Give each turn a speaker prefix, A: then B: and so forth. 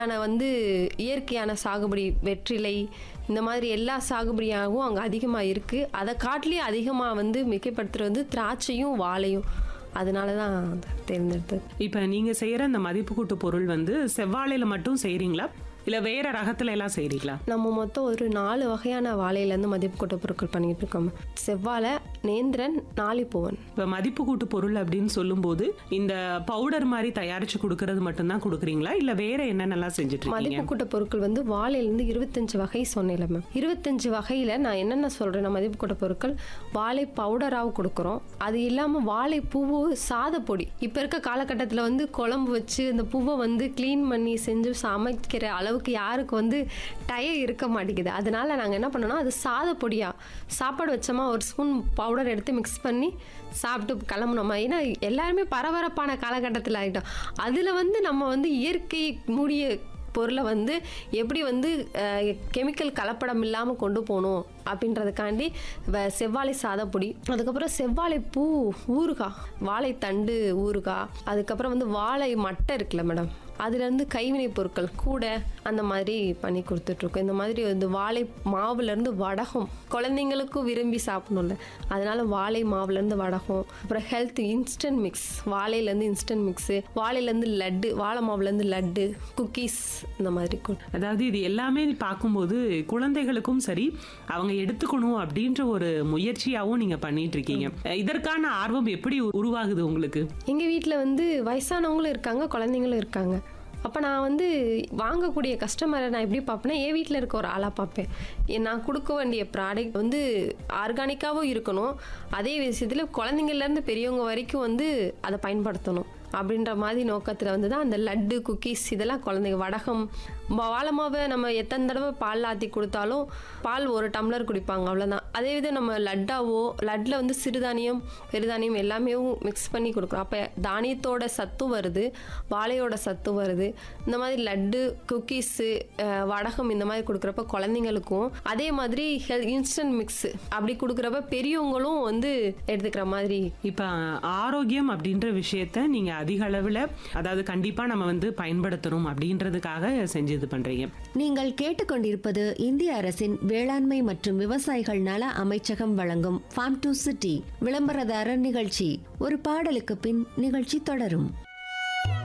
A: ஆனால் வந்து இயற்கையான சாகுபடி வெற்றிலை இந்த மாதிரி எல்லா சாகுபடியாகவும் அங்கே அதிகமாக இருக்குது அதை காட்டிலேயே அதிகமாக வந்து மிகைப்படுத்துறது வந்து திராட்சையும் வாழையும் அதனால தான் தேர்ந்தெடுத்தது
B: இப்ப நீங்க செய்யற இந்த மதிப்பு கூட்டு பொருள் வந்து செவ்வாழையில மட்டும் செய்றீங்களா இல்ல வேற ரகத்துல எல்லாம் செய்றீங்களா
A: நம்ம மொத்தம் ஒரு நாலு வகையான வாழையிலேருந்து மதிப்பு கூட்ட பொருட்கள் பண்ணிட்டு இருக்கோம் செவ்வாழை நேந்திரன் நாளிப்பூவன்
B: இப்ப மதிப்பு கூட்டு பொருள் அப்படின்னு சொல்லும்போது இந்த பவுடர் மாதிரி தயாரிச்சு கொடுக்கறது மட்டும்தான் கொடுக்குறீங்களா இல்ல வேற என்னென்னலாம் செஞ்சுட்டு இருக்கீங்க
A: மதிப்பு கூட்ட பொருட்கள் வந்து வாழையிலேருந்து இருபத்தஞ்சு வகை சொன்னேன்ல மேம் இருபத்தஞ்சு வகையில் நான் என்னென்ன சொல்கிறேன் மதிப்பு கூட்ட பொருட்கள் வாழை பவுடராகவும் கொடுக்குறோம் அது இல்லாமல் வாழை பூவு சாதப்பொடி இப்போ இருக்க காலகட்டத்தில் வந்து குழம்பு வச்சு இந்த பூவை வந்து க்ளீன் பண்ணி செஞ்சு சமைக்கிற அளவுக்கு யாருக்கு வந்து டயம் இருக்க மாட்டேங்குது அதனால நாங்கள் என்ன பண்ணோம்னா அது சாதப்பொடியாக சாப்பாடு வச்சோமா ஒரு ஸ்பூன் பவுடர் எடுத்து மிக்ஸ் பண்ணி சாப்பிட்டு கிளம்புனோமா ஏன்னா எல்லாருமே பரபரப்பான காலகட்டத்தில் ஆகிட்டோம் அதில் வந்து நம்ம வந்து இயற்கை மூடிய பொருளை வந்து எப்படி வந்து கெமிக்கல் கலப்படம் இல்லாமல் கொண்டு போகணும் அப்படின்றதுக்காண்டி வ- செவ்வாழை சாதப்பொடி அதுக்கப்புறம் செவ்வாழை பூ ஊறுகாய் வாழைத்தண்டு ஊறுகாய் அதுக்கப்புறம் வந்து வாழை மட்டை இருக்குல்ல மேடம் அதுலேருந்து கைவினை பொருட்கள் கூடை அந்த மாதிரி பண்ணி கொடுத்துட்ருக்கோம் இந்த மாதிரி வந்து வாழை மாவுலேருந்து வடகம் குழந்தைங்களுக்கும் விரும்பி சாப்பிடணும்ல அதனால வாழை மாவுலேருந்து வடகம் அப்புறம் ஹெல்த் இன்ஸ்டன்ட் மிக்ஸ் வாழையிலேருந்து இன்ஸ்டன்ட் மிக்ஸு வாழையிலேருந்து லட்டு வாழை மாவுலேருந்து லட்டு குக்கீஸ் இந்த மாதிரி கொடு-
B: அதாவது இது எல்லாமே பார்க்கும்போது குழந்தைகளுக்கும் சரி அவங்க எடுத்துக்கணும் அப்படின்ற ஒரு முயற்சியாவும் நீங்க பண்ணிட்டு இருக்கீங்க இதற்கான ஆர்வம் எப்படி உருவாகுது உங்களுக்கு
A: எங்கள் வீட்டில் வந்து வயசானவங்களும் இருக்காங்க குழந்தைங்களும் இருக்காங்க அப்போ நான் வந்து வாங்கக்கூடிய கஸ்டமரை நான் எப்படி பார்ப்பேன்னா என் வீட்டில் இருக்க ஒரு ஆளாக பார்ப்பேன் எ- நான் கொடுக்க வேண்டிய ப்ராடக்ட் வந்து ஆர்கானிக்காகவும் இருக்கணும் அதே விஷயத்தில் குழந்தைங்கள்லேருந்து பெரியவங்க வரைக்கும் வந்து அதை பயன்படுத்தணும் அப்படின்ற மாதிரி நோக்கத்தில் வந்து தான் அந்த லட்டு குக்கீஸ் இதெல்லாம் குழந்தைங்க வடகம் வா- வாழை மாவை நம்ம எத்தனை தடவை பால் ஆற்றி கொடுத்தாலும் பால் ஒரு டம்ளர் குடிப்பாங்க அவ்வளோதான் அதே இது நம்ம லட்டாவோ லட்டில் வந்து சிறுதானியம் பெருதானியம் எல்லாமே மிக்ஸ் பண்ணி கொடுக்குறோம் அப்போ தானியத்தோட சத்தும் வருது வாழையோட சத்தும் வருது இந்த மாதிரி லட்டு குக்கீஸு வடகம் இந்த மாதிரி கொடுக்குறப்ப குழந்தைங்களுக்கும் அதே மாதிரி ஹெல் இன்ஸ்டன்ட் மிக்ஸ் அப்படி கொடுக்குறப்ப பெரியவங்களும் வந்து எடுத்துக்கிற மாதிரி
B: இப்ப ஆரோக்கியம் அப்படின்ற விஷயத்த நீங்க அதிக அளவுல அதாவது கண்டிப்பா நம்ம வந்து பயன்படுத்தணும் அப்படின்றதுக்காக செஞ்சு இது பண்றீங்க
C: நீங்கள் கேட்டுக்கொண்டிருப்பது இந்திய அரசின் வேளாண்மை மற்றும் விவசாயிகள் நல அமைச்சகம் வழங்கும் ஃபார்ம் டு சிட்டி விளம்பரதாரர் நிகழ்ச்சி ஒரு பாடலுக்கு பின் நிகழ்ச்சி தொடரும்